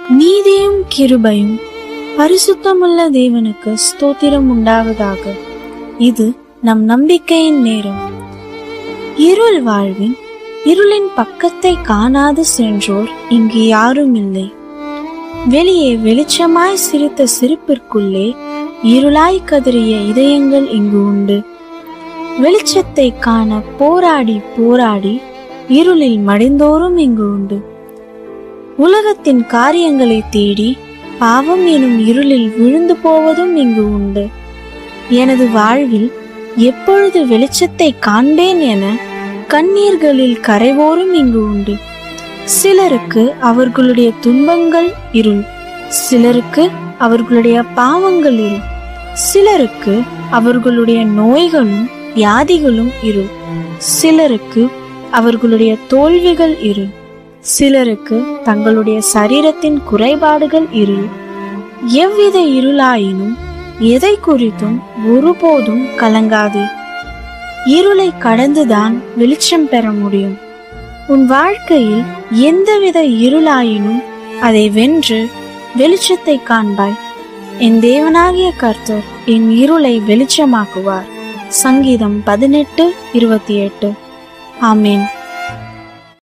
நீதியும் கிருபையும் பரிசுத்தமுள்ள தேவனுக்கு ஸ்தோத்திரம் உண்டாவதாக இது நம் நம்பிக்கையின் நேரம் இருள் வாழ்வின் இருளின் பக்கத்தை காணாது சென்றோர் இங்கு யாரும் இல்லை வெளியே வெளிச்சமாய் சிரித்த சிரிப்பிற்குள்ளே இருளாய் கதறிய இதயங்கள் இங்கு உண்டு வெளிச்சத்தை காண போராடி போராடி இருளில் மடிந்தோரும் இங்கு உண்டு உலகத்தின் காரியங்களை தேடி பாவம் எனும் இருளில் விழுந்து போவதும் இங்கு உண்டு எனது வாழ்வில் எப்பொழுது வெளிச்சத்தை காண்பேன் என கண்ணீர்களில் கரைவோரும் இங்கு உண்டு சிலருக்கு அவர்களுடைய துன்பங்கள் இருள் சிலருக்கு அவர்களுடைய பாவங்கள் இருள் சிலருக்கு அவர்களுடைய நோய்களும் வியாதிகளும் இருள் சிலருக்கு அவர்களுடைய தோல்விகள் இருள் சிலருக்கு தங்களுடைய சரீரத்தின் குறைபாடுகள் இருள் எவ்வித இருளாயினும் எதை குறித்தும் ஒருபோதும் கலங்காதே இருளை கடந்துதான் வெளிச்சம் பெற முடியும் உன் வாழ்க்கையில் எந்தவித இருளாயினும் அதை வென்று வெளிச்சத்தை காண்பாய் என் தேவனாகிய கர்த்தர் என் இருளை வெளிச்சமாக்குவார் சங்கீதம் பதினெட்டு இருபத்தி எட்டு ஆமேன்